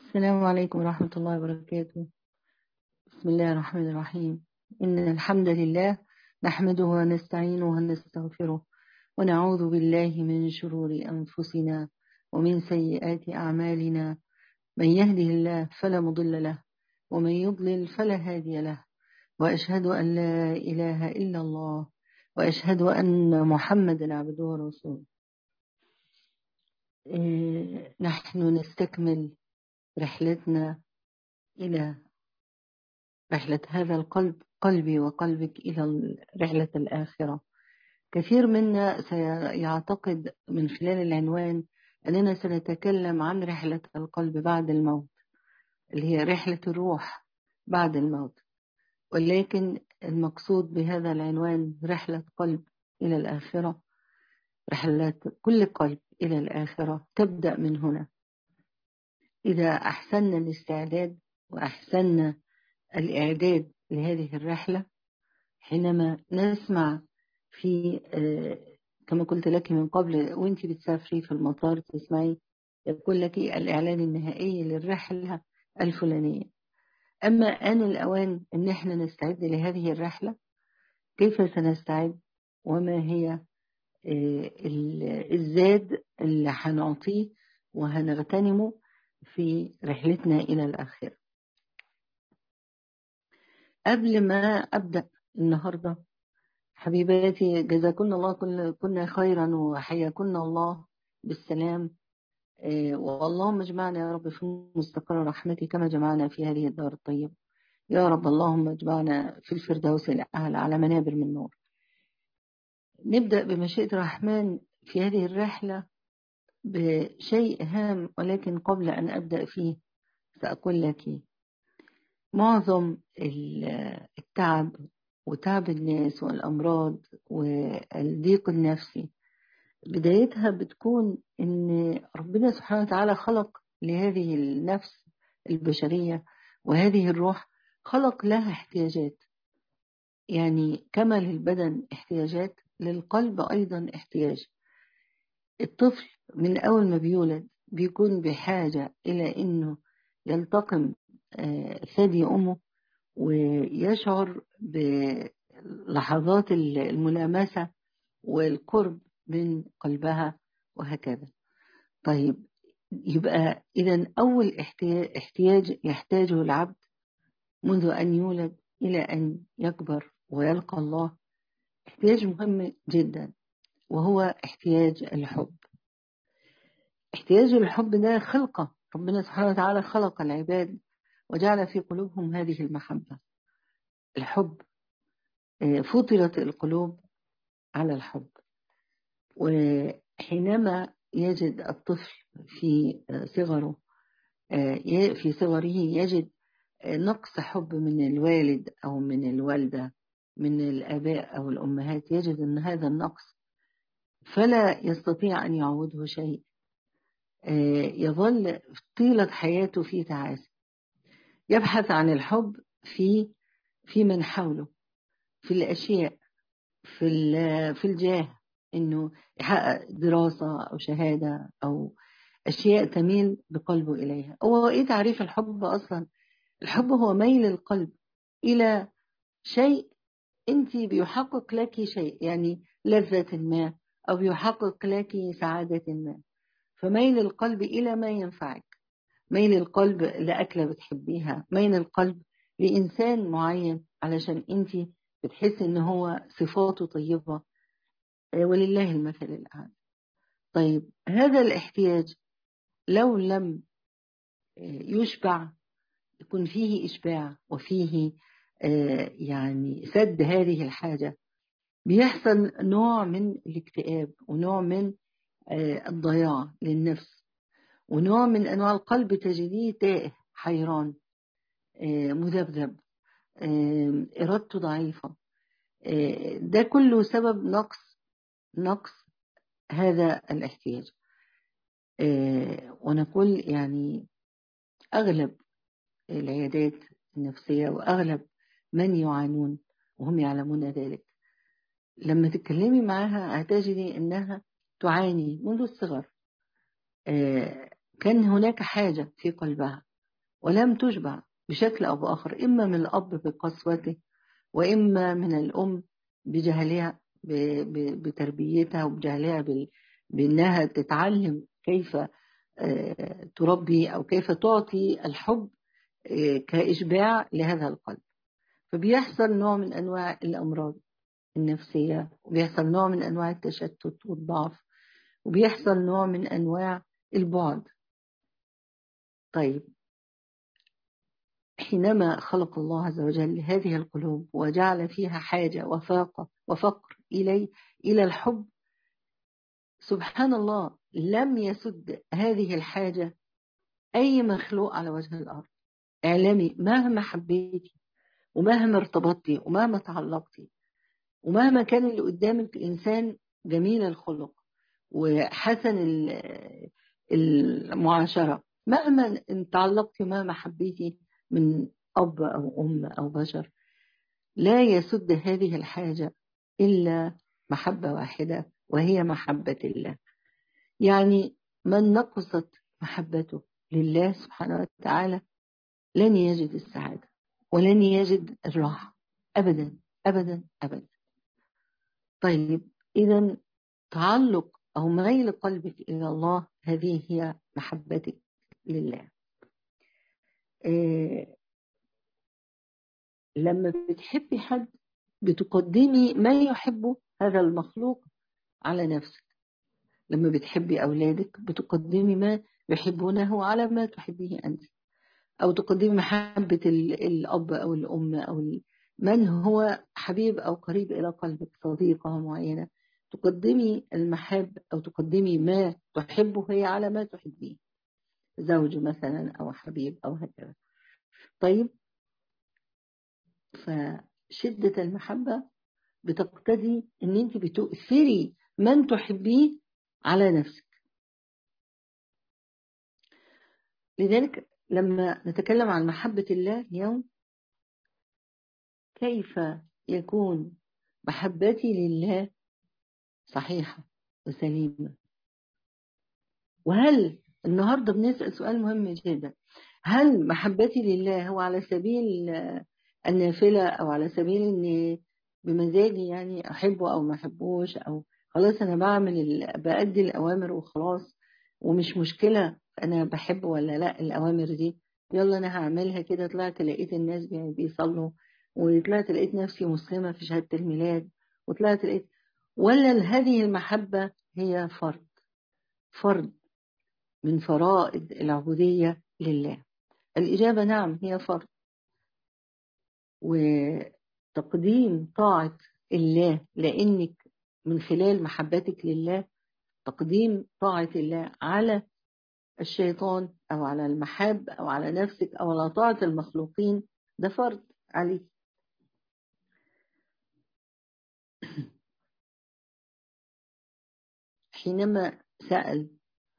السلام عليكم ورحمة الله وبركاته بسم الله الرحمن الرحيم إن الحمد لله نحمده ونستعينه ونستغفره ونعوذ بالله من شرور أنفسنا ومن سيئات أعمالنا من يهده الله فلا مضل له ومن يضلل فلا هادي له وأشهد أن لا إله إلا الله وأشهد أن محمدا عبده ورسوله إيه، نحن نستكمل رحلتنا إلى رحلة هذا القلب قلبي وقلبك إلى رحلة الآخرة كثير منا سيعتقد من خلال العنوان أننا سنتكلم عن رحلة القلب بعد الموت اللي هي رحلة الروح بعد الموت ولكن المقصود بهذا العنوان رحلة قلب إلى الآخرة رحلة كل قلب إلى الآخرة تبدأ من هنا إذا أحسننا الاستعداد وأحسننا الإعداد لهذه الرحلة حينما نسمع في كما قلت لك من قبل وانت بتسافري في المطار تسمعي يقول لك الإعلان النهائي للرحلة الفلانية أما آن الأوان أن احنا نستعد لهذه الرحلة كيف سنستعد وما هي الزاد اللي هنعطيه وهنغتنمه في رحلتنا إلى الآخرة قبل ما أبدأ النهاردة حبيباتي جزاكن الله كل كنا خيرا وحياكن الله بالسلام واللهم اجمعنا يا رب في مستقر رحمتك كما جمعنا في هذه الدار الطيبة يا رب اللهم اجمعنا في الفردوس الأعلى على منابر من نور نبدأ بمشيئة الرحمن في هذه الرحلة بشيء هام ولكن قبل أن أبدأ فيه سأقول لك معظم التعب وتعب الناس والأمراض والضيق النفسي بدايتها بتكون إن ربنا سبحانه وتعالى خلق لهذه النفس البشرية وهذه الروح خلق لها احتياجات يعني كما للبدن احتياجات للقلب أيضا احتياج الطفل من أول ما بيولد بيكون بحاجة إلى إنه يلتقم ثدي أمه ويشعر بلحظات الملامسة والقرب من قلبها وهكذا طيب يبقى إذا أول احتياج يحتاجه العبد منذ أن يولد إلى أن يكبر ويلقى الله احتياج مهم جدا وهو احتياج الحب احتياج الحب ده خلقة ربنا سبحانه وتعالى خلق العباد وجعل في قلوبهم هذه المحبة الحب فطرت القلوب على الحب وحينما يجد الطفل في صغره في صغره يجد نقص حب من الوالد أو من الوالدة من الآباء أو الأمهات يجد أن هذا النقص فلا يستطيع أن يعوضه شيء يظل طيلة حياته في تعاسة يبحث عن الحب في في من حوله في الأشياء في في الجاه إنه يحقق دراسة أو شهادة أو أشياء تميل بقلبه إليها هو إيه تعريف الحب أصلا الحب هو ميل القلب إلى شيء أنت بيحقق لك شيء يعني لذة ما أو بيحقق لك سعادة ما فميل القلب إلى ما ينفعك ميل القلب لأكلة بتحبيها ميل القلب لإنسان معين علشان أنت بتحس إن هو صفاته طيبة ولله المثل الأعلى طيب هذا الاحتياج لو لم يشبع يكون فيه إشباع وفيه يعني سد هذه الحاجة بيحصل نوع من الاكتئاب ونوع من الضياع للنفس ونوع من أنواع القلب تجديه تائه حيران مذبذب إرادته ضعيفة ده كله سبب نقص نقص هذا الاحتياج ونقول يعني أغلب العيادات النفسية وأغلب من يعانون وهم يعلمون ذلك لما تتكلمي معها هتجدي أنها تعاني منذ الصغر كان هناك حاجة في قلبها ولم تشبع بشكل أو بآخر إما من الأب بقسوته وإما من الأم بجهلها بتربيتها وبجهلها بأنها تتعلم كيف تربي أو كيف تعطي الحب كإشباع لهذا القلب فبيحصل نوع من أنواع الأمراض النفسية وبيحصل نوع من أنواع التشتت والضعف وبيحصل نوع من أنواع البعد طيب حينما خلق الله عز وجل هذه القلوب وجعل فيها حاجة وفاقة وفقر إلي إلى الحب سبحان الله لم يسد هذه الحاجة أي مخلوق على وجه الأرض اعلمي مهما حبيتي ومهما ارتبطتي ومهما تعلقتي ومهما كان اللي قدامك إنسان جميل الخلق وحسن المعاشرة مهما تعلقتي ومهما حبيتي من أب أو أم أو بشر لا يسد هذه الحاجة إلا محبة واحدة وهي محبة الله يعني من نقصت محبته لله سبحانه وتعالى لن يجد السعادة ولن يجد الراحة أبدا أبدا أبدا طيب إذا تعلق أو ميل قلبك إلى الله هذه هي محبتك لله إيه لما بتحبي حد بتقدمي ما يحبه هذا المخلوق على نفسك لما بتحبي أولادك بتقدمي ما يحبونه على ما تحبيه أنت أو تقدمي محبة الأب أو الأم أو من هو حبيب أو قريب إلى قلبك صديقة معينة تقدمي المحب أو تقدمي ما تحبه هي على ما تحبيه زوج مثلا أو حبيب أو هكذا طيب فشدة المحبة بتقتضي ان انت بتؤثري من تحبيه على نفسك لذلك لما نتكلم عن محبة الله اليوم كيف يكون محبتي لله صحيحة وسليمة وهل النهاردة بنسأل سؤال مهم جدا هل محبتي لله هو على سبيل النافلة أو على سبيل أني بمزاجي يعني أحبه أو ما أحبوش أو خلاص أنا بعمل بأدي الأوامر وخلاص ومش مشكلة أنا بحبه ولا لا الأوامر دي يلا أنا هعملها كده طلعت لقيت الناس بيصلوا وطلعت لقيت نفسي مسلمة في شهادة الميلاد وطلعت لقيت ولا هذه المحبة هي فرض فرض من فرائض العبودية لله الإجابة نعم هي فرض وتقديم طاعة الله لأنك من خلال محبتك لله تقديم طاعة الله على الشيطان أو على المحاب أو على نفسك أو على طاعة المخلوقين ده فرض عليك حينما سأل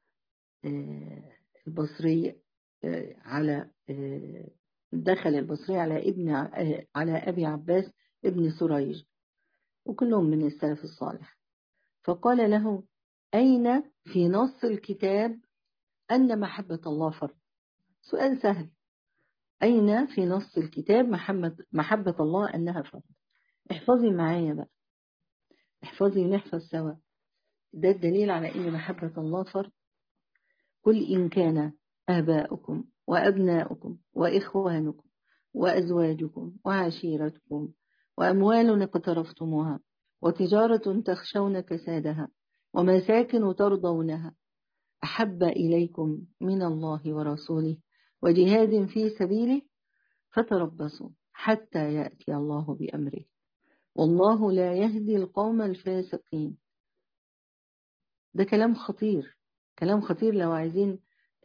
البصري على دخل البصري على ابن على أبي عباس ابن سريج وكلهم من السلف الصالح فقال له أين في نص الكتاب أن محبة الله فرض سؤال سهل أين في نص الكتاب محبة, محبة الله أنها فرض احفظي معايا بقى احفظي ونحفظ سوا ده الدليل على أن محبة الله فرض قل إن كان آباؤكم وأبناؤكم وإخوانكم وأزواجكم وعشيرتكم وأموال اقترفتموها وتجارة تخشون كسادها ومساكن ترضونها أحب إليكم من الله ورسوله وجهاد في سبيله فتربصوا حتى يأتي الله بأمره والله لا يهدي القوم الفاسقين ده كلام خطير كلام خطير لو عايزين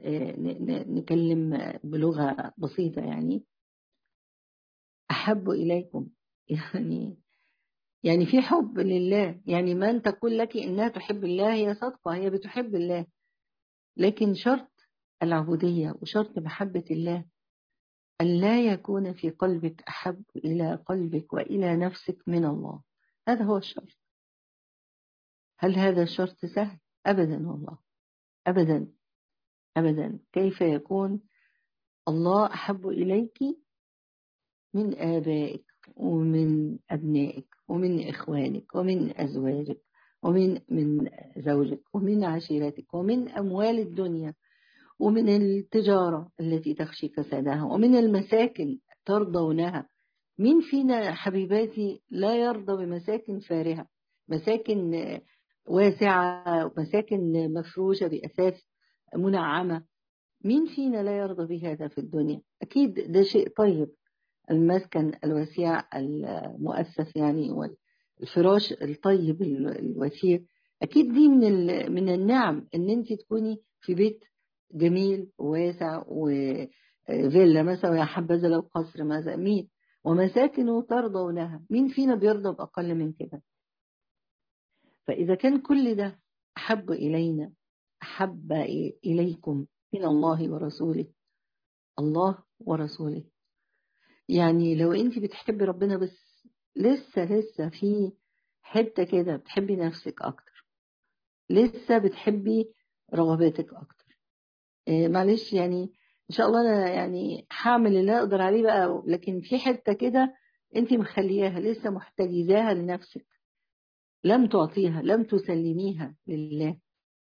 نكلم بلغة بسيطة يعني أحب إليكم يعني يعني في حب لله يعني من تقول لك إنها تحب الله هي صدقة هي بتحب الله لكن شرط العبودية وشرط محبة الله أن لا يكون في قلبك أحب إلى قلبك وإلى نفسك من الله هذا هو الشرط هل هذا الشرط سهل؟ أبدا والله أبدا أبدا كيف يكون الله أحب إليك من آبائك ومن أبنائك ومن إخوانك ومن أزواجك ومن من زوجك ومن عشيرتك ومن أموال الدنيا ومن التجارة التي تخشي كسادها ومن المساكن ترضونها مين فينا حبيباتي لا يرضى بمساكن فارهة مساكن واسعة مساكن مفروشة بأساس منعمة مين فينا لا يرضى بهذا في الدنيا أكيد ده شيء طيب المسكن الوسيع المؤسس يعني والفراش الطيب الوسيع أكيد دي من من النعم إن أنت تكوني في بيت جميل وواسع وفيلا مثلا ويا حبذا لو قصر مثلا مين ومساكن ترضونها مين فينا بيرضى بأقل من كده فإذا كان كل ده أحب إلينا أحب إليكم من الله ورسوله الله ورسوله يعني لو أنت بتحبي ربنا بس لسه لسه في حتة كده بتحبي نفسك أكتر لسه بتحبي رغباتك أكتر إيه معلش يعني إن شاء الله أنا يعني هعمل اللي أقدر عليه بقى لكن في حتة كده أنت مخلياها لسه محتجزاها لنفسك لم تعطيها لم تسلميها لله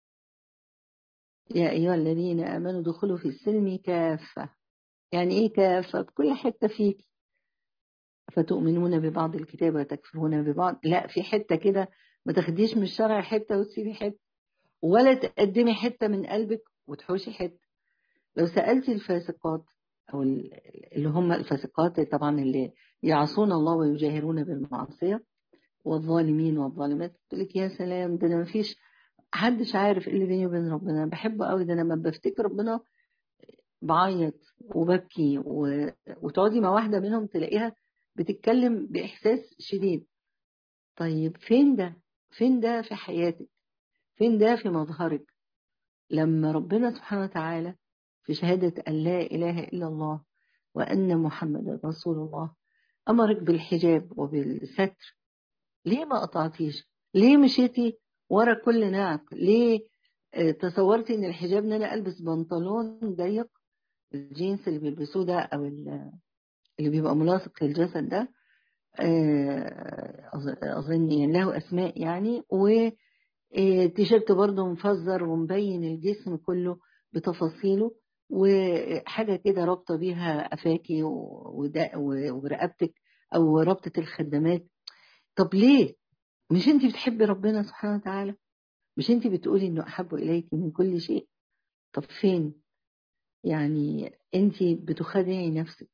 يا أيها الذين آمنوا دخلوا في السلم كافة يعني إيه كافة بكل حتة فيك فتؤمنون ببعض الكتاب وتكفرون ببعض لا في حتة كده ما تاخديش من الشرع حتة وتسيبي حتة ولا تقدمي حتة من قلبك وتحوشي حتة لو سألتي الفاسقات أو اللي هم الفاسقات طبعا اللي يعصون الله ويجاهرون بالمعصية والظالمين والظالمات تقول لك يا سلام ده انا مفيش محدش عارف ايه اللي بيني وبين ربنا انا بحبه قوي ده انا لما بفتكر ربنا بعيط وببكي و... وتقعدي مع واحده منهم تلاقيها بتتكلم باحساس شديد طيب فين ده فين ده في حياتك فين ده في مظهرك لما ربنا سبحانه وتعالى في شهادة أن لا إله إلا الله وأن محمد رسول الله أمرك بالحجاب وبالستر ليه ما قطعتيش ليه مشيتي ورا كل نعق ليه تصورتي ان الحجاب ان انا البس بنطلون ضيق الجينز اللي بيلبسوه ده او اللي بيبقى ملاصق للجسد ده اظن يعني له اسماء يعني و تيشيرت برضه مفزر ومبين الجسم كله بتفاصيله وحاجه كده رابطه بيها قفاكي ورقبتك او رابطه الخدامات طب ليه مش انت بتحبي ربنا سبحانه وتعالى مش انت بتقولي انه احب اليك من كل شيء طب فين يعني انت بتخدعي نفسك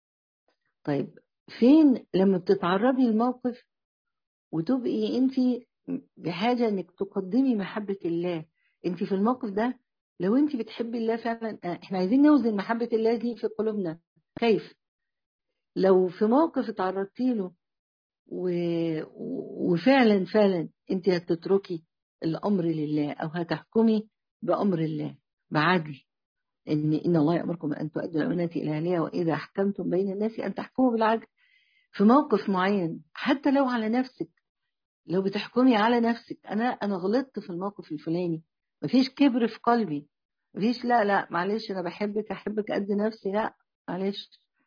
طيب فين لما بتتعرضي لموقف وتبقي انت بحاجة انك تقدمي محبة الله انت في الموقف ده لو انت بتحبي الله فعلا احنا عايزين نوزن محبة الله دي في قلوبنا كيف لو في موقف اتعرضتي له و... وفعلا فعلا انت هتتركي الامر لله او هتحكمي بامر الله بعدل ان ان الله يامركم ان تؤدوا الامانات الى اهلها واذا احكمتم بين الناس ان تحكموا بالعدل في موقف معين حتى لو على نفسك لو بتحكمي على نفسك انا انا غلطت في الموقف الفلاني مفيش كبر في قلبي مفيش لا لا معلش انا بحبك احبك قد نفسي لا معلش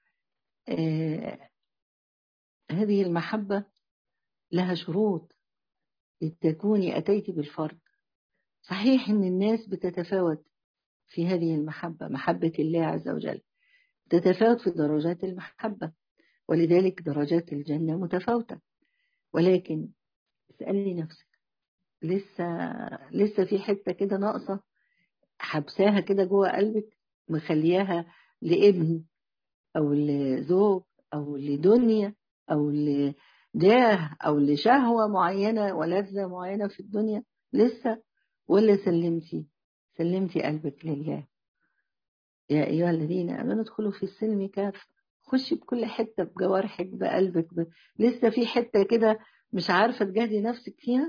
آه هذه المحبة لها شروط لتكوني أتيت بالفرد صحيح أن الناس بتتفاوت في هذه المحبة محبة الله عز وجل تتفاوت في درجات المحبة ولذلك درجات الجنة متفاوتة ولكن اسألي نفسك لسه لسه في حتة كده ناقصة حبساها كده جوه قلبك مخلياها لابن أو لزوج أو لدنيا أو لجاه أو لشهوة معينة ولذة معينة في الدنيا لسه ولا سلمتي سلمتي قلبك لله يا أيها الذين آمنوا ادخلوا في السلم كافة خشي بكل حتة بجوارحك بقلبك ب... لسه في حتة كده مش عارفة تجاهدي نفسك فيها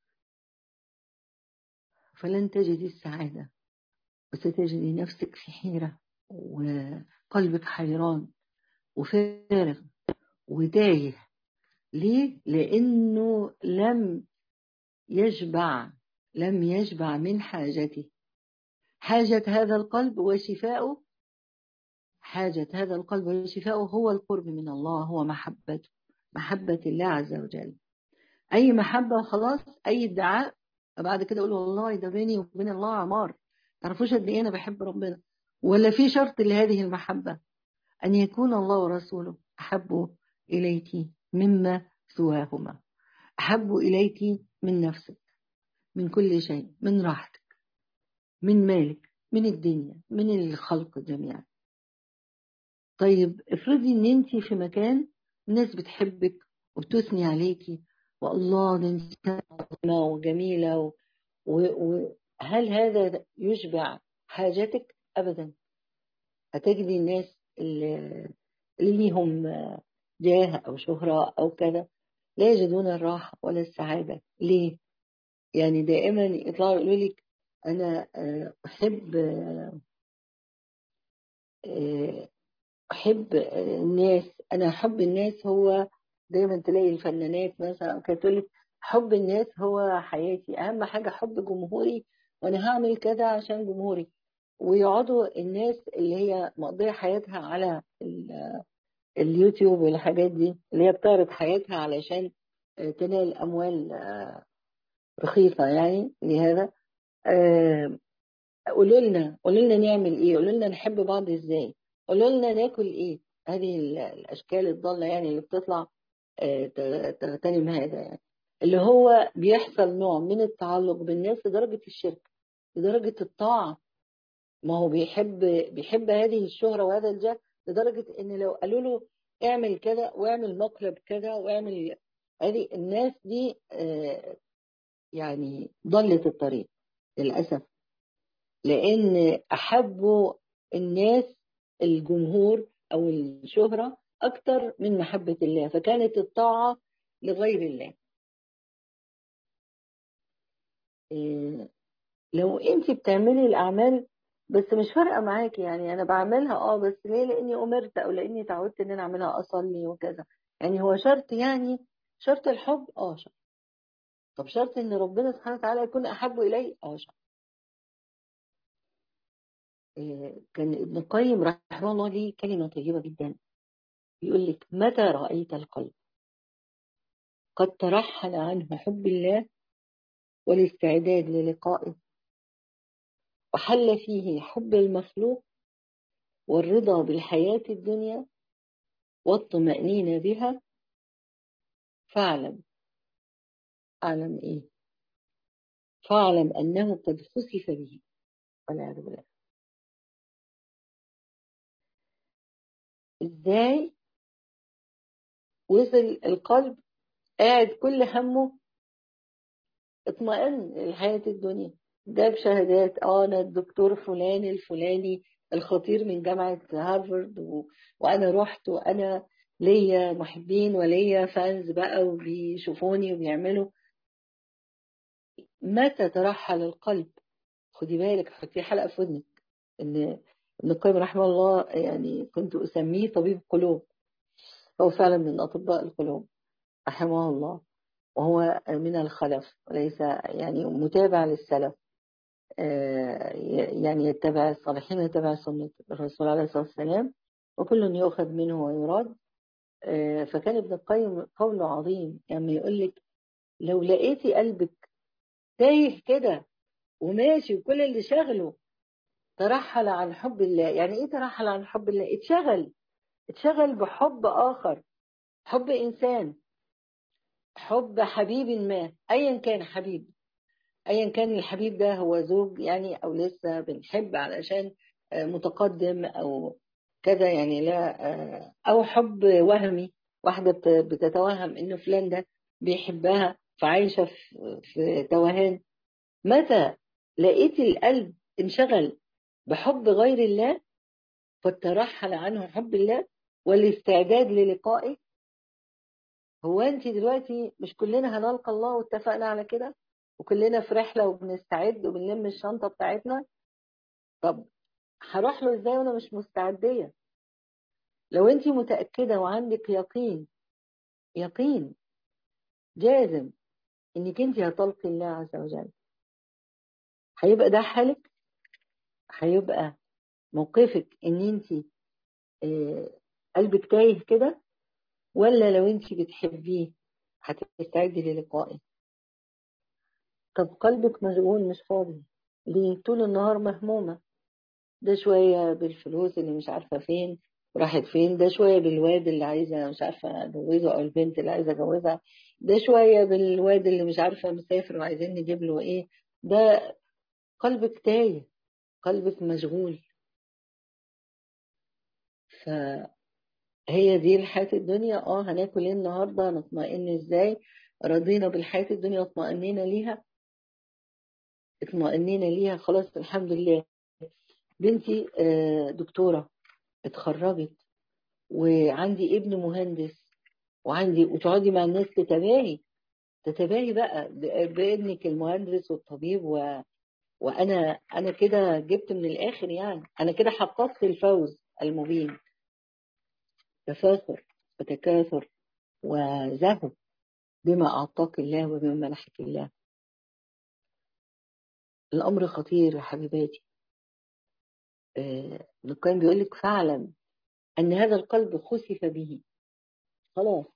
فلن تجدي السعادة وستجدي نفسك في حيرة وقلبك حيران وفارغ وتايه ليه؟ لأنه لم يشبع لم يشبع من حاجته حاجة هذا القلب وشفاؤه حاجة هذا القلب وشفاؤه هو القرب من الله هو محبته محبة الله عز وجل أي محبة وخلاص أي ادعاء بعد كده أقول والله ده بيني وبين الله عمار تعرفوش قد إيه أنا بحب ربنا ولا في شرط لهذه المحبة أن يكون الله ورسوله أحب إليك مما سواهما أحب إليك من نفسك من كل شيء من راحتك من مالك من الدنيا من الخلق جميعا طيب افرضي ان انت في مكان الناس بتحبك وبتثني عليكي والله ده انت عظيمه وجميله و... وهل هذا يشبع حاجتك ابدا هتجدي الناس اللي, اللي ليهم جاه او شهره او كذا لا يجدون الراحه ولا السعاده ليه يعني دائما يطلعوا يقولوا لك انا احب احب الناس انا احب الناس هو دايما تلاقي الفنانات مثلا كانت تقول لك حب الناس هو حياتي اهم حاجه حب جمهوري وانا هعمل كذا عشان جمهوري ويقعدوا الناس اللي هي مقضيه حياتها على اليوتيوب والحاجات دي اللي هي بتعرض حياتها علشان تنال اموال رخيصه يعني لهذا قولوا لنا قولوا لنا نعمل ايه قولوا لنا نحب بعض ازاي قولوا لنا ناكل ايه هذه الاشكال الضاله يعني اللي بتطلع تغتنم هذا يعني اللي هو بيحصل نوع من التعلق بالناس لدرجه الشرك لدرجه الطاعه ما هو بيحب بيحب هذه الشهره وهذا الجاه لدرجه ان لو قالوا له اعمل كذا واعمل مقلب كذا واعمل هذه الناس دي يعني ضلت الطريق للاسف لان احبوا الناس الجمهور او الشهره اكتر من محبه الله فكانت الطاعه لغير الله لو انت بتعملي الاعمال بس مش فارقه معاكي يعني انا بعملها اه بس ليه لاني امرت او لاني تعودت ان انا اعملها اصلي وكذا يعني هو شرط يعني شرط الحب اه شرط طب شرط ان ربنا سبحانه وتعالى يكون احب الي اه شرط كان ابن القيم رحمه الله ليه كلمة طيبة جدا يقول لك متى رأيت القلب قد ترحل عنه حب الله والاستعداد للقائه وحل فيه حب المخلوق والرضا بالحياة الدنيا والطمأنينة بها فاعلم أعلم إيه فاعلم أنه قد خسف به والعياذ بالله ازاي وصل القلب قاعد كل همه اطمئن لحياة الدنيا جاب شهادات اه انا الدكتور فلان الفلاني الخطير من جامعة هارفارد و... وانا رحت وانا ليا محبين وليا فانز بقى وبيشوفوني وبيعملوا متى ترحل القلب خدي بالك حطي حلقة في ودنك ان ابن القيم رحمه الله يعني كنت أسميه طبيب قلوب هو فعلا من أطباء القلوب رحمه الله وهو من الخلف وليس يعني متابع للسلف يعني يتبع الصالحين يتبع سنة الرسول عليه الصلاة والسلام وكل يؤخذ منه ويراد فكان ابن القيم قوله عظيم يعني يقول لك لو لقيتي قلبك تايه كده وماشي وكل اللي شغله ترحل عن حب الله يعني ايه ترحل عن حب الله اتشغل اتشغل بحب اخر حب انسان حب حبيب ما ايا كان حبيب ايا كان الحبيب ده هو زوج يعني او لسه بنحب علشان متقدم او كذا يعني لا او حب وهمي واحده بتتوهم ان فلان ده بيحبها فعايشه في, في توهان متى لقيت القلب انشغل بحب غير الله فترحل عنه حب الله والاستعداد للقائه هو انت دلوقتي مش كلنا هنلقى الله واتفقنا على كده وكلنا في رحله وبنستعد وبنلم الشنطه بتاعتنا طب هروح له ازاي وانا مش مستعديه لو انت متاكده وعندك يقين يقين جازم انك انت هتلقي الله عز وجل هيبقى ده حالك هيبقى موقفك ان انت قلبك تايه كده ولا لو انت بتحبيه هتستعدي للقائه طب قلبك مشغول مش فاضي ليه طول النهار مهمومة ده شوية بالفلوس اللي مش عارفة فين راحت فين ده شوية بالواد اللي عايزة مش عارفة أجوزه أو البنت اللي عايزة أجوزها ده شوية بالواد اللي مش عارفة مسافر وعايزين نجيب له إيه ده قلبك تايه قلبك مشغول فهي دي الحياة الدنيا اه هناكل ايه النهاردة نطمئن ازاي رضينا بالحياة الدنيا واطمئنينا ليها اطمئنينا ليها خلاص الحمد لله بنتي دكتورة اتخرجت وعندي ابن مهندس وعندي وتقعدي مع الناس تتباهي تتباهي بقى بابنك المهندس والطبيب و... وانا انا كده جبت من الاخر يعني انا كده حققت الفوز المبين تفاخر وتكاثر وزهو بما اعطاك الله وبما منحك الله الامر خطير يا حبيباتي آه كان بيقول لك فاعلم ان هذا القلب خسف به خلاص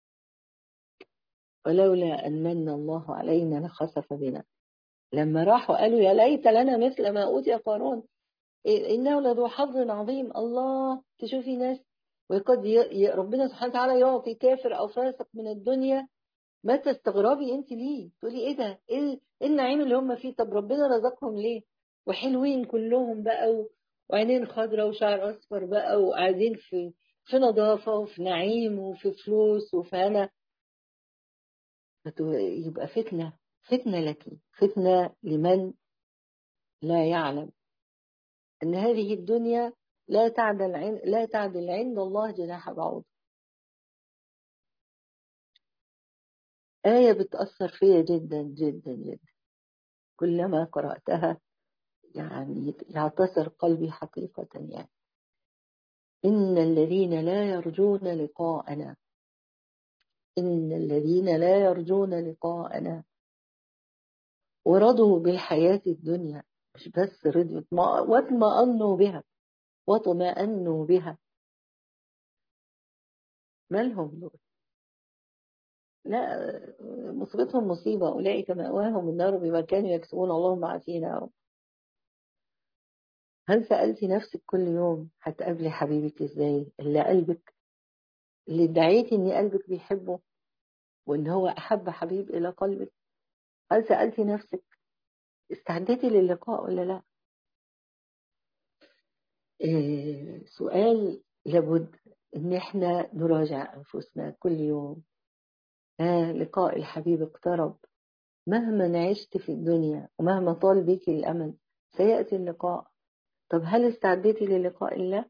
ولولا ان من الله علينا لخسف بنا لما راحوا قالوا يا ليت لنا مثل ما اوتي قارون انه لذو حظ عظيم الله تشوفي ناس وقد ي... ربنا سبحانه وتعالى يعطي كافر او فاسق من الدنيا ما تستغربي انت ليه تقولي ايه ده ايه النعيم اللي هم فيه طب ربنا رزقهم ليه وحلوين كلهم بقى وعينين خضراء وشعر اصفر بقى وقاعدين في في نظافه وفي نعيم وفي فلوس وفي هنا يبقى فتنه فتنه لك فتنه لمن لا يعلم ان هذه الدنيا لا تعدل عند لا تعدل عند الله جناح بعوض آية بتأثر فيا جدا جدا جدا كلما قرأتها يعني يعتصر قلبي حقيقة يعني إن الذين لا يرجون لقاءنا إن الذين لا يرجون لقاءنا ورضوا بالحياة الدنيا مش بس رضوا واطمأنوا بها واطمأنوا بها مالهم دول لا مصيبتهم مصيبة أولئك مأواهم النار بما كانوا يكسبون اللهم عافينا هل سألتي نفسك كل يوم هتقابلي حبيبك ازاي اللي قلبك اللي ادعيتي ان قلبك بيحبه وان هو احب حبيب الى قلبك هل سألتي نفسك استعدتي للقاء ولا لا إيه سؤال لابد ان احنا نراجع انفسنا كل يوم آه لقاء الحبيب اقترب مهما عشت في الدنيا ومهما طال بك الأمل سيأتي اللقاء طب هل استعدتي للقاء الله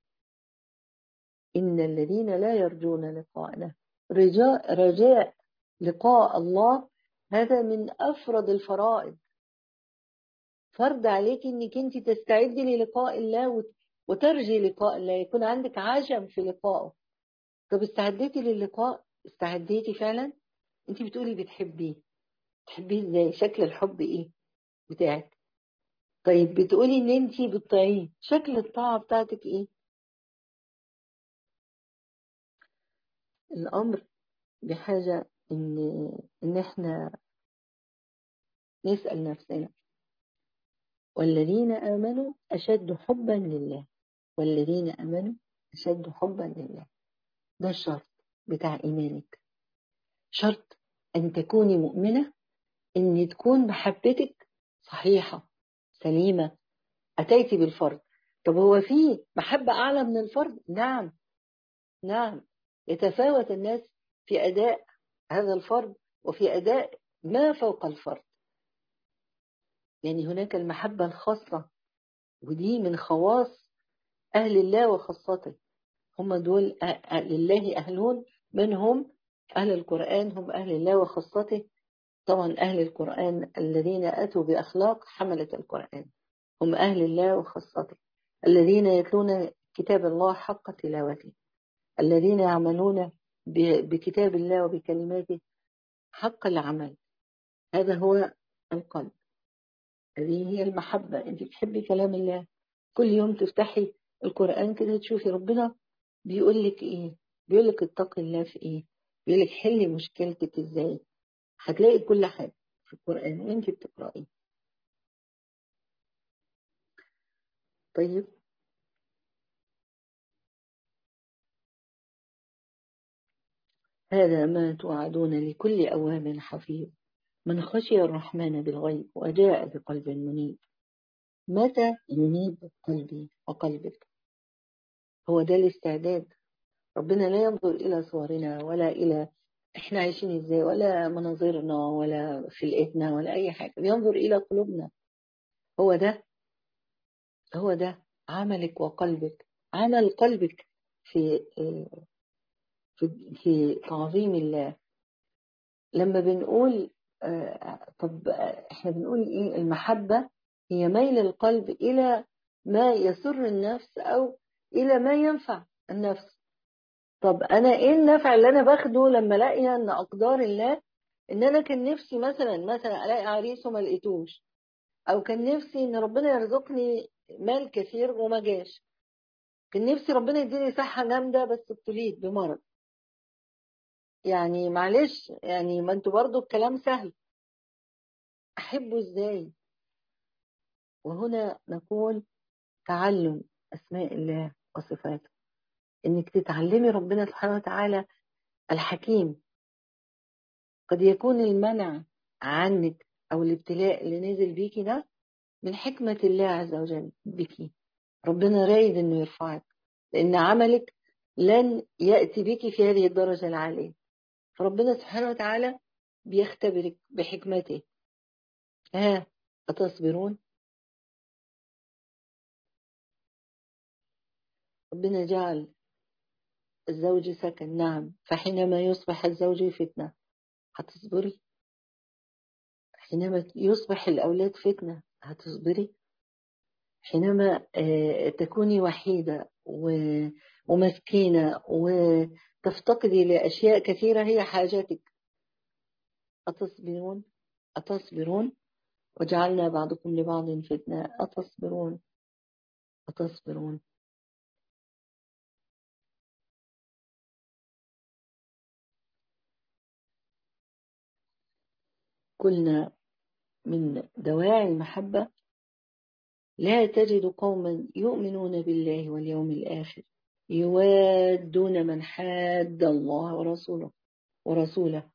إن الذين لا يرجون لقاءنا رجاء, رجاء لقاء الله هذا من أفرض الفرائض فرض عليك انك انت تستعدي للقاء الله وترجي لقاء الله يكون عندك عجم في لقائه طب استعديتي للقاء استعديتي فعلا انت بتقولي بتحبيه تحبيه ازاي شكل الحب ايه بتاعك طيب بتقولي ان انت بتطيعيه شكل الطاعه بتاعتك ايه الامر بحاجه ان ان احنا نسال نفسنا والذين امنوا اشد حبا لله والذين امنوا اشد حبا لله ده الشرط بتاع إيمانك شرط أن تكوني مؤمنة أن تكون محبتك صحيحة سليمة أتيتي بالفرض طب هو في محبة أعلى من الفرض نعم نعم يتفاوت الناس في أداء هذا الفرض وفي أداء ما فوق الفرض يعني هناك المحبة الخاصة ودي من خواص أهل الله وخاصته هم دول لله أهلون من هم أهل القرآن هم أهل الله وخاصته طبعا أهل القرآن الذين أتوا بأخلاق حملة القرآن هم أهل الله وخاصته الذين يتلون كتاب الله حق تلاوته الذين يعملون بكتاب الله وبكلماته حق العمل هذا هو القلب هذه هي المحبة أنت بتحبي كلام الله كل يوم تفتحي القرآن كده تشوفي ربنا بيقول لك ايه بيقول لك اتقي الله في ايه بيقول لك حلي مشكلتك ازاي هتلاقي كل حاجة في القرآن وانت بتقرأي طيب هذا ما توعدون لكل أوام حفيظ من خشي الرحمن بالغيب وجاء بقلب منيب متى ينيب قلبي وقلبك هو ده الاستعداد ربنا لا ينظر إلى صورنا ولا إلى إحنا عايشين إزاي ولا مناظرنا ولا خلقتنا ولا أي حاجة بينظر إلى قلوبنا هو ده هو ده عملك وقلبك عمل قلبك في في في تعظيم الله لما بنقول طب احنا بنقول ايه المحبة هي ميل القلب الى ما يسر النفس او الى ما ينفع النفس طب انا ايه النفع اللي انا باخده لما الاقي ان اقدار الله ان انا كان نفسي مثلا مثلا الاقي عريس وما لقيتوش او كان نفسي ان ربنا يرزقني مال كثير وما جاش كان نفسي ربنا يديني صحة جامدة بس ابتليت بمرض يعني معلش يعني ما انتوا برضو الكلام سهل احبه ازاي وهنا نقول تعلم اسماء الله وصفاته انك تتعلمي ربنا سبحانه وتعالى الحكيم قد يكون المنع عنك او الابتلاء اللي نزل بيكي ده من حكمة الله عز وجل بك ربنا رايد انه يرفعك لان عملك لن يأتي بك في هذه الدرجة العالية فربنا سبحانه وتعالى بيختبرك بحكمته ها أتصبرون ربنا جعل الزوج سكن نعم فحينما يصبح الزوج فتنة هتصبري حينما يصبح الأولاد فتنة هتصبري حينما تكوني وحيدة ومسكينة وتفتقدي لأشياء كثيرة هي حاجاتك أتصبرون أتصبرون وجعلنا بعضكم لبعض فتنة أتصبرون أتصبرون قلنا من دواعي المحبة لا تجد قوما يؤمنون بالله واليوم الآخر يوادون من حاد الله ورسوله ورسوله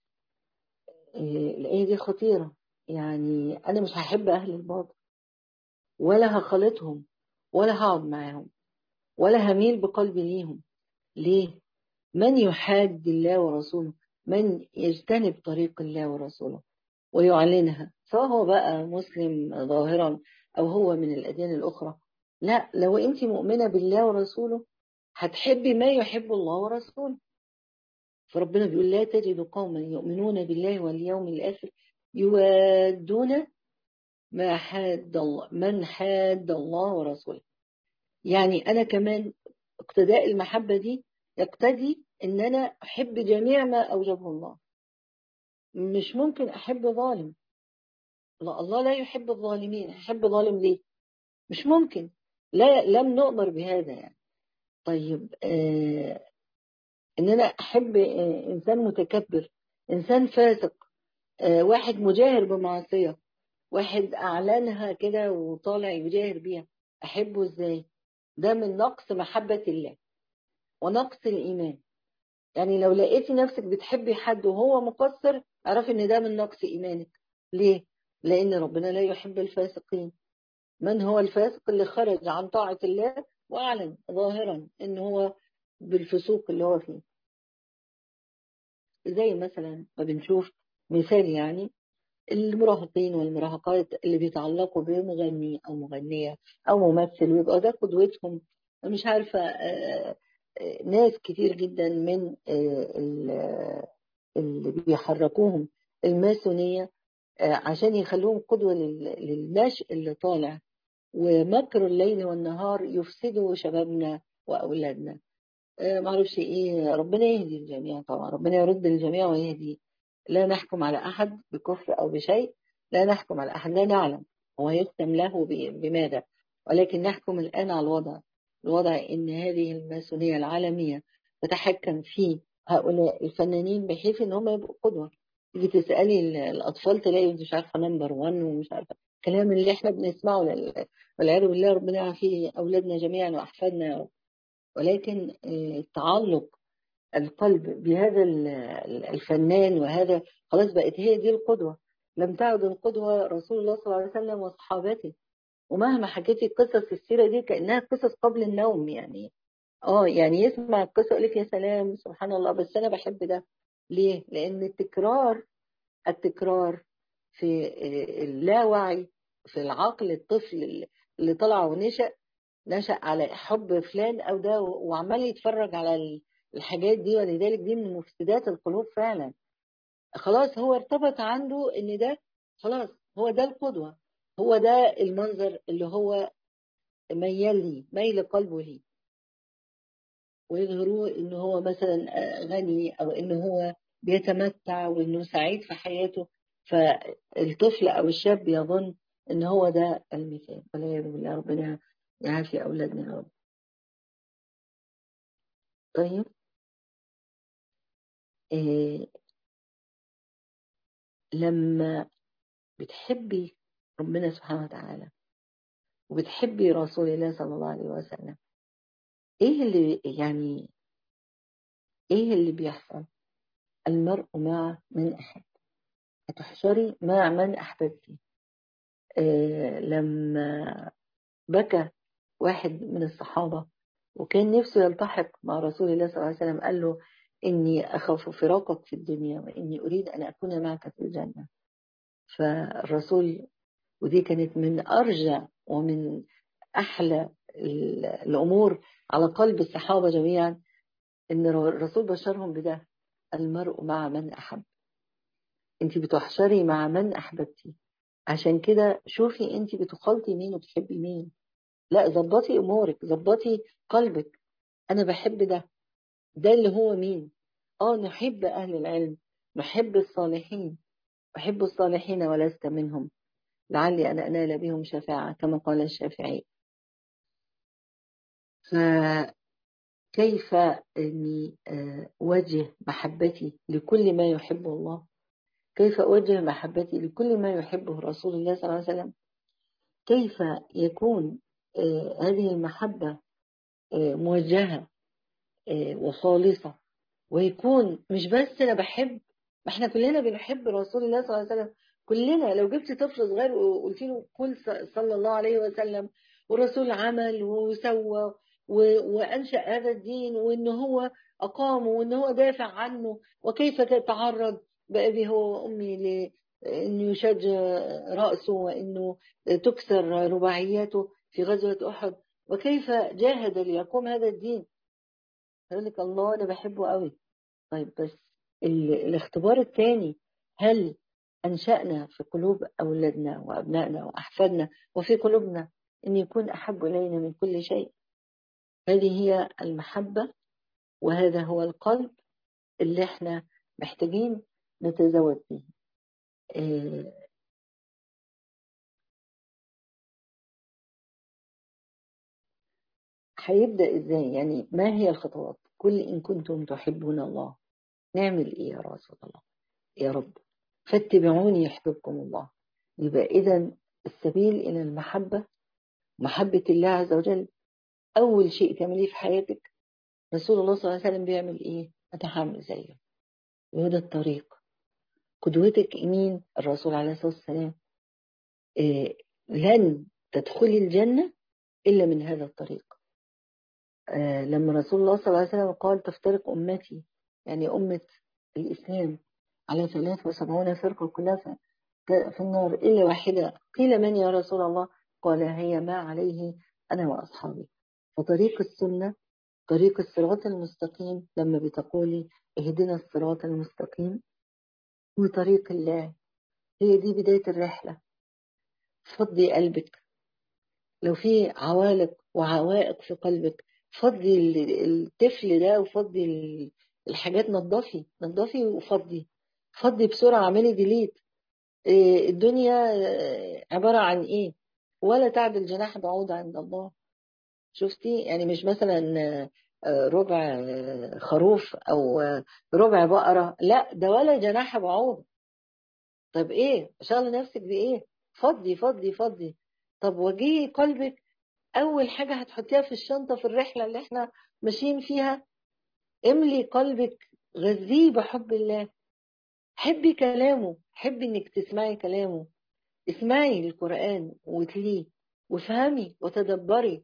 الآية دي خطيرة يعني أنا مش هحب أهل الباطل ولا هخالطهم ولا هقعد معاهم ولا هميل بقلبي ليهم ليه؟ من يحاد الله ورسوله من يجتنب طريق الله ورسوله ويعلنها سواء هو بقى مسلم ظاهرا أو هو من الأديان الأخرى لا لو أنت مؤمنة بالله ورسوله هتحبي ما يحب الله ورسوله فربنا بيقول لا تجد قوما يؤمنون بالله واليوم الآخر يوادون ما حاد الله من حاد الله ورسوله يعني أنا كمان اقتداء المحبة دي يقتدي ان انا احب جميع ما اوجبه الله مش ممكن احب ظالم لا الله لا يحب الظالمين احب ظالم ليه مش ممكن لا لم نؤمر بهذا يعني طيب آه ان انا احب آه انسان متكبر انسان فاسق آه واحد مجاهر بمعصيه واحد اعلنها كده وطالع يجاهر بيها احبه ازاي ده من نقص محبه الله ونقص الايمان يعني لو لقيتي نفسك بتحبي حد وهو مقصر اعرفي ان ده من نقص ايمانك ليه لان ربنا لا يحب الفاسقين من هو الفاسق اللي خرج عن طاعة الله واعلن ظاهرا ان هو بالفسوق اللي هو فيه زي مثلا ما بنشوف مثال يعني المراهقين والمراهقات اللي بيتعلقوا بمغني او مغنية او ممثل ويبقى ده قدوتهم مش عارفة ناس كتير جدا من اللي بيحركوهم الماسونية عشان يخلوهم قدوة للنشء اللي طالع ومكر الليل والنهار يفسدوا شبابنا وأولادنا معرفش ايه ربنا يهدي الجميع طبعا ربنا يرد الجميع ويهدي لا نحكم على أحد بكفر أو بشيء لا نحكم على أحد لا نعلم هو يختم له بماذا ولكن نحكم الآن على الوضع الوضع ان هذه الماسونيه العالميه تتحكم في هؤلاء الفنانين بحيث ان هم يبقوا قدوه تيجي تسالي الاطفال تلاقي مش عارفه نمبر 1 ومش عارفه الكلام اللي احنا بنسمعه والعياذ بالله ربنا يعافي اولادنا جميعا واحفادنا ولكن تعلق القلب بهذا الفنان وهذا خلاص بقت هي دي القدوه لم تعد القدوه رسول الله صلى الله عليه وسلم وصحابته ومهما حكيتي قصص السيره دي كانها قصص قبل النوم يعني اه يعني يسمع القصه يقول لك يا سلام سبحان الله بس انا بحب ده ليه؟ لان التكرار التكرار في اللاوعي في العقل الطفل اللي طلع ونشأ نشأ على حب فلان او ده وعمال يتفرج على الحاجات دي ولذلك دي من مفسدات القلوب فعلا خلاص هو ارتبط عنده ان ده خلاص هو ده القدوة هو ده المنظر اللي هو ميال ليه ميل قلبه ليه ويظهروه ان هو مثلا غني او ان هو بيتمتع وانه سعيد في حياته فالطفل او الشاب يظن ان هو ده المثال والعياذ بالله ربنا يعافي اولادنا يا رب طيب إيه لما بتحبي ربنا سبحانه وتعالى وبتحبي رسول الله صلى الله عليه وسلم ايه اللي يعني ايه اللي بيحصل المرء مع من احب هتحشري مع من احببتي إيه لما بكى واحد من الصحابة وكان نفسه يلتحق مع رسول الله صلى الله عليه وسلم قال له إني أخاف فراقك في الدنيا وإني أريد أن أكون معك في الجنة فالرسول ودي كانت من أرجع ومن أحلى الأمور على قلب الصحابة جميعا إن الرسول بشرهم بده المرء مع من أحب أنت بتحشري مع من أحببتي عشان كده شوفي أنت بتخلطي مين وبتحبي مين لا ظبطي أمورك ظبطي قلبك أنا بحب ده ده اللي هو مين آه نحب أهل العلم نحب الصالحين أحب الصالحين ولست منهم لعلي أن أنال بهم شفاعة كما قال الشافعي فكيف أني أوجه محبتي لكل ما يحبه الله كيف أوجه محبتي لكل ما يحبه رسول الله صلى الله عليه وسلم كيف يكون هذه المحبة موجهة وخالصة ويكون مش بس أنا بحب ما احنا كلنا بنحب رسول الله صلى الله عليه وسلم كلنا لو جبت طفل صغير وقلت له قل صلى الله عليه وسلم والرسول عمل وسوى وأنشأ هذا الدين وإن هو أقامه وإن هو دافع عنه وكيف تعرض بأبي هو وأمي لأنه يشج رأسه وإنه تكسر رباعياته في غزوة أحد وكيف جاهد ليقوم هذا الدين يقول لك الله أنا بحبه قوي طيب بس الاختبار الثاني هل أنشأنا في قلوب أولادنا وأبنائنا وأحفادنا وفي قلوبنا أن يكون أحب إلينا من كل شيء هذه هي المحبة وهذا هو القلب اللي احنا محتاجين نتزود به هيبدأ ازاي يعني ما هي الخطوات كل إن كنتم تحبون الله نعمل ايه يا رسول الله يا رب فاتبعوني يحببكم الله يبقى إذا السبيل إلى المحبة محبة الله عز وجل أول شيء تعمليه في حياتك رسول الله صلى الله عليه وسلم بيعمل إيه؟ أتحمل زيه وهذا الطريق قدوتك مين؟ الرسول عليه الصلاة والسلام إيه لن تدخلي الجنة إلا من هذا الطريق آه لما رسول الله صلى الله عليه وسلم قال تفترق أمتي يعني أمة الإسلام على 73 فرقة كلها في النار إلا واحدة قيل من يا رسول الله قال هي ما عليه أنا وأصحابي فطريق السنة طريق الصراط المستقيم لما بتقولي اهدنا الصراط المستقيم وطريق الله هي دي بداية الرحلة فضي قلبك لو في عوالق وعوائق في قلبك فضي الطفل ده وفضي الحاجات نظفي نظفي وفضي فضي بسرعة اعملي ديليت الدنيا عبارة عن ايه ولا تعدل جناح بعوض عند الله شفتي يعني مش مثلا ربع خروف او ربع بقرة لا ده ولا جناح بعوض طب ايه شغل نفسك بايه فضي فضي فضي طب وجهي قلبك اول حاجة هتحطيها في الشنطة في الرحلة اللي احنا ماشيين فيها املي قلبك غذيه بحب الله حبي كلامه حبي انك تسمعي كلامه اسمعي القرآن وتليه وافهمي وتدبري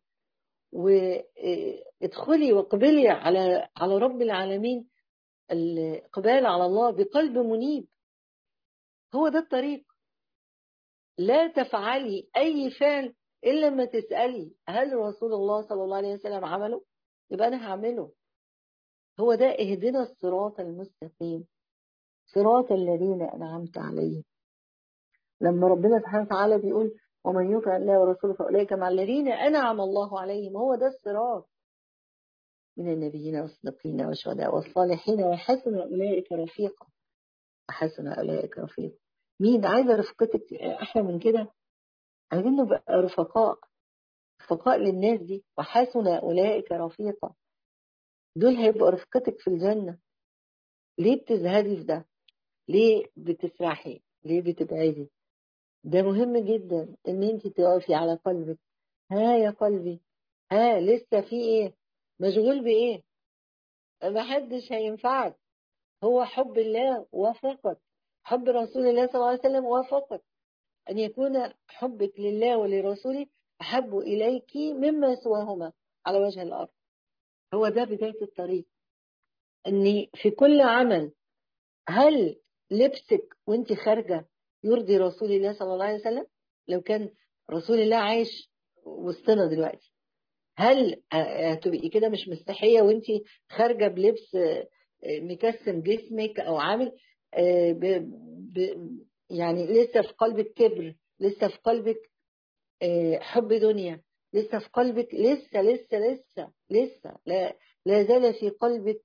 وادخلي واقبلي على على رب العالمين الاقبال على الله بقلب منيب هو ده الطريق لا تفعلي اي فعل الا لما تسالي هل رسول الله صلى الله عليه وسلم عمله يبقى انا هعمله هو ده اهدنا الصراط المستقيم صراط الذين انعمت عليهم لما ربنا سبحانه وتعالى بيقول ومن يطع الله ورسوله فاولئك مع الذين انعم الله عليهم هو ده الصراط من النبيين والصديقين والشهداء والصالحين وحسن اولئك رفيقا وحسن اولئك رفيقا مين عايزه رفقتك احلى من كده عايزين نبقى رفقاء رفقاء للناس دي وحسن اولئك رفيقا دول هيبقوا رفقتك في الجنه ليه بتزهدي في ده ليه بتسرحي ليه بتبعدي ده مهم جدا ان انت تقفي على قلبك ها يا قلبي ها لسه في ايه مشغول بايه ما حدش هينفعك هو حب الله وفقط حب رسول الله صلى الله عليه وسلم وفقط ان يكون حبك لله ولرسوله احب اليك مما سواهما على وجه الارض هو ده بدايه الطريق ان في كل عمل هل لبسك وانت خارجه يرضي رسول الله صلى الله عليه وسلم لو كان رسول الله عايش وسطنا دلوقتي هل هتبقي كده مش مستحيه وانت خارجه بلبس مكسم جسمك او عامل ب ب يعني لسه في قلبك كبر لسه في قلبك حب دنيا لسه في قلبك لسه لسه لسه لسه لا, لا زال في قلبك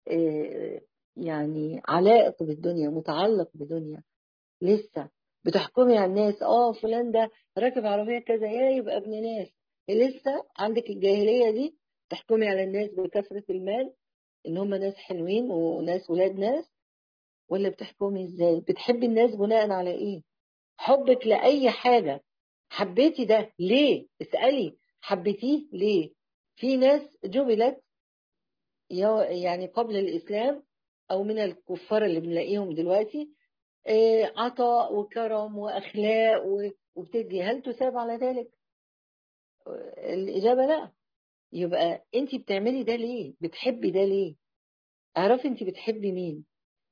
يعني علائق بالدنيا متعلق بدنيا لسه بتحكمي على الناس اه فلان ده راكب عربيه كذا يا يبقى ابن ناس لسه عندك الجاهليه دي تحكمي على الناس بكثره المال ان هم ناس حلوين وناس ولاد ناس ولا بتحكمي ازاي بتحبي الناس بناء على ايه حبك لاي حاجه حبيتي ده ليه اسالي حبيتيه ليه في ناس جبلت يعني قبل الاسلام او من الكفار اللي بنلاقيهم دلوقتي عطاء وكرم واخلاق وبتدي هل تثاب على ذلك الاجابه لا يبقى انت بتعملي ده ليه بتحبي ده ليه اعرفي انت بتحبي مين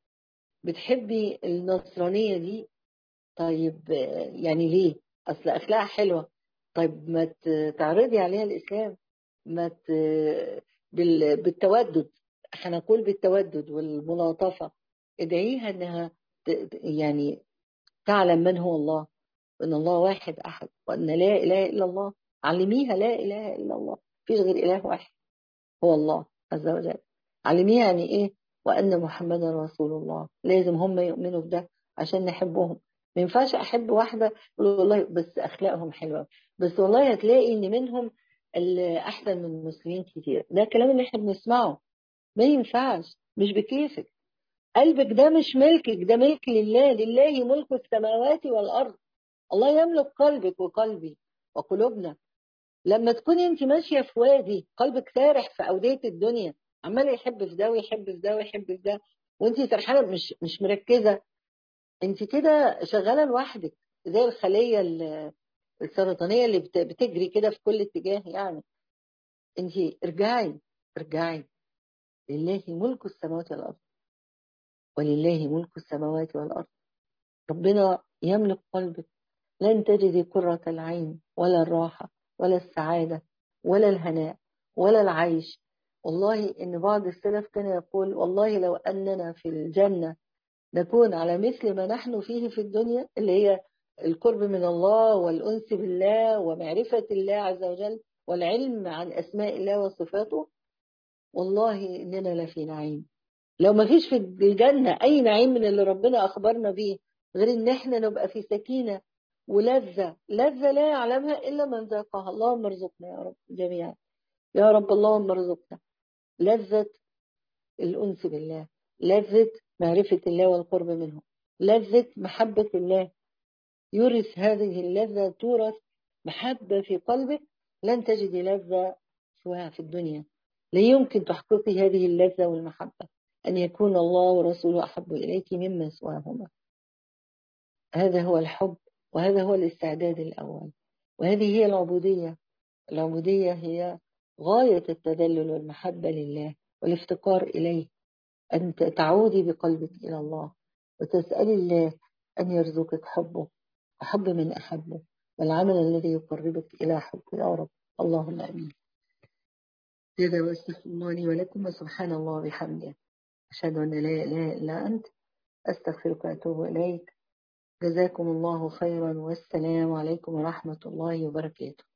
بتحبي النصرانيه دي طيب يعني ليه اصل اخلاقها حلوه طيب ما تعرضي عليها الاسلام ما ت... بال... بالتودد هنقول بالتودد والملاطفه ادعيها انها يعني تعلم من هو الله وان الله واحد احد وان لا اله الا الله علميها لا اله الا الله مفيش غير اله واحد هو الله عز وجل علميها يعني ايه وان محمدا رسول الله لازم هم يؤمنوا بده عشان نحبهم ما ينفعش احب واحده والله بس اخلاقهم حلوه بس والله هتلاقي ان منهم اللي احسن من المسلمين كتير ده الكلام اللي احنا بنسمعه ما ينفعش مش بكيفك قلبك ده مش ملكك ده ملك لله لله ملك السماوات والارض الله يملك قلبك وقلبي وقلوبنا لما تكوني انت ماشيه في وادي قلبك سارح في اوديه الدنيا عمال يحب في ده ويحب في ده ويحب في ده وانت سرحانه مش مش مركزه انت كده شغاله لوحدك زي الخليه السرطانيه اللي بتجري كده في كل اتجاه يعني انت ارجعي ارجعي لله ملك السماوات والارض ولله ملك السماوات والارض ربنا يملك قلبك لن تجدي قرة العين ولا الراحة ولا السعادة ولا الهناء ولا العيش والله إن بعض السلف كان يقول والله لو أننا في الجنة نكون على مثل ما نحن فيه في الدنيا اللي هي القرب من الله والأنس بالله ومعرفة الله عز وجل والعلم عن أسماء الله وصفاته والله إننا لفي نعيم لو ما فيش في الجنة أي نعيم من اللي ربنا أخبرنا بيه غير إن إحنا نبقى في سكينة ولذة لذة لا يعلمها إلا من ذاقها اللهم ارزقنا يا رب جميعا يا رب اللهم ارزقنا لذة الأنس بالله لذة معرفة الله والقرب منه لذة محبة الله يورث هذه اللذة تورث محبة في قلبك لن تجدي لذة سواها في الدنيا لا يمكن تحققي هذه اللذة والمحبة أن يكون الله ورسوله أحب إليك مما سواهما هذا هو الحب وهذا هو الاستعداد الأول وهذه هي العبودية العبودية هي غاية التذلل والمحبة لله والافتقار إليه أن تعودي بقلبك إلى الله وتسألي الله أن يرزقك حبه وحب من أحبه والعمل الذي يقربك إلى حبه يا رب اللهم آمين هذا واستغفر الله لي ولكم وسبحان الله وبحمده أشهد أن لا إله إلا أنت أستغفرك وأتوب إليك جزاكم الله خيرا والسلام عليكم ورحمة الله وبركاته